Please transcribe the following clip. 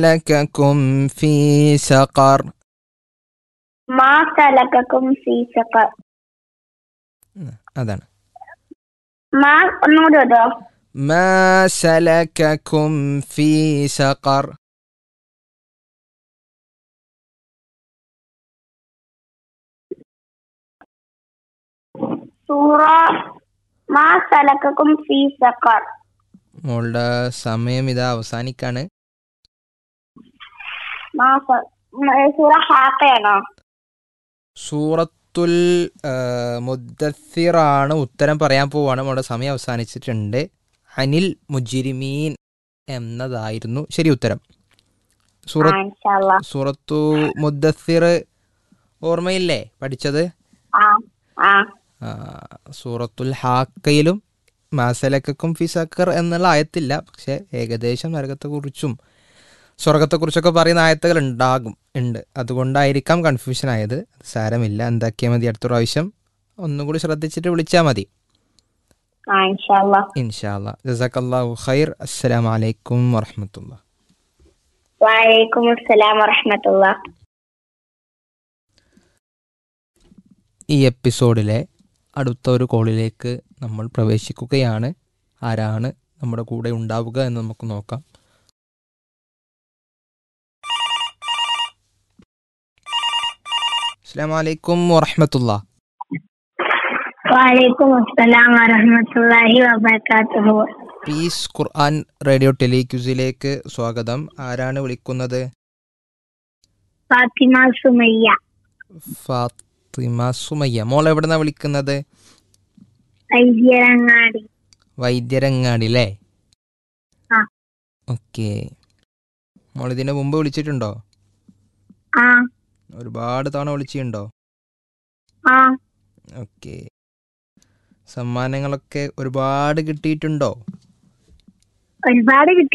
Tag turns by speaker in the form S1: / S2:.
S1: لككم في سقر
S2: മാ സലക്കും ഫീ സഖർ
S1: അതാണ്
S2: മാ ഒന്നുകൂടി ഓതോ
S1: ما سلككم في سقر
S2: സൂറ മാ സലക്കും ഫീ സഖർ
S1: മോളുടെ സമയം ഇതാ അവസാനിക്കാണ്
S2: മാ സ- മ- സൂറ ഹാക്കയാണോ
S1: സൂറത്തുൽ ആ, മുദ്ദസ്സിറാണ് ഉത്തരം പറയാൻ പോവാണ് മോളുടെ സമയം അവസാനിച്ചിട്ടുണ്ട് അനിൽ മുജിരിമീൻ എന്നതായിരുന്നു ശരി ഉത്തരം സൂറ
S2: ആ ഇൻഷാല്ലാ
S1: സൂറത്തു മുദ്ദസ്സിർ ഓർമ്മയില്ലേ പഠിച്ചത്
S2: ആ ആ
S1: ആ, സൂറത്തുൽ ഹാക്കയിലും മാസലക്കും ഫിസക്കർ എന്നുള്ള ആയത്തില്ല പക്ഷെ ഏകദേശം നരകത്തെക്കുറിച്ചും സ്വർഗത്തെക്കുറിച്ചൊക്കെ പറയുന്ന ആയത്തുകൾ ഉണ്ടാകും ഉണ്ട് അതുകൊണ്ടായിരിക്കാം കൺഫ്യൂഷൻ ആയത് സാരമില്ല എന്താക്കിയാൽ മതി അടുത്ത പ്രാവശ്യം ഒന്നും കൂടി ശ്രദ്ധിച്ചിട്ട് വിളിച്ചാൽ മതി
S2: ആ ഇൻഷാല്ലാ
S1: ഇൻഷാല്ല ജസാക്കല്ലാഹു ഖൈർ അസ്സലാമു അലൈക്കും വറഹമത്തുള്ള
S2: വലൈക്കും അസ്സലാം വറഹമത്തുള്ള
S1: ഈ എപ്പിസോഡിലെ അടുത്ത ഒരു കോളിലേക്ക് നമ്മൾ പ്രവേശിക്കുകയാണ് ആരാണ് നമ്മുടെ കൂടെ ഉണ്ടാവുക എന്ന് നമുക്ക് നോക്കാം അസ്സാം വലൈക്കും വറഹമത്തുള്ള
S2: വലൈക്കും അസ്സലാം വറഹമത്തുള്ളാഹി വബറകാതുഹു
S1: പീസ് ഖുർആൻ റേഡിയോ ടെലിക്യൂസിലേക്ക് സ്വാഗതം ആരാണ് വിളിക്കുന്നത്
S2: ഫാത്തിമ സുമയ്യ
S1: ഫാത്തിമ സുമയ്യ മോൾ എവിടുന്നാ വിളിക്കുന്നത്
S2: വൈദ്യരങ്ങാടി
S1: വൈദ്യരങ്ങാടി അല്ലേ
S2: ആ.
S1: ഓക്കെ മോൾ ഇതിന് മുമ്പ് വിളിച്ചിട്ടുണ്ടോ
S2: ആ
S1: ഒരുപാട് തവണ വിളിച്ചിട്ടുണ്ടോ
S2: ആ
S1: ഓക്കെ സമ്മാനങ്ങളൊക്കെ ഒരുപാട് കിട്ടിയിട്ടുണ്ടോ
S2: ഒരുപാട് കിട്ടി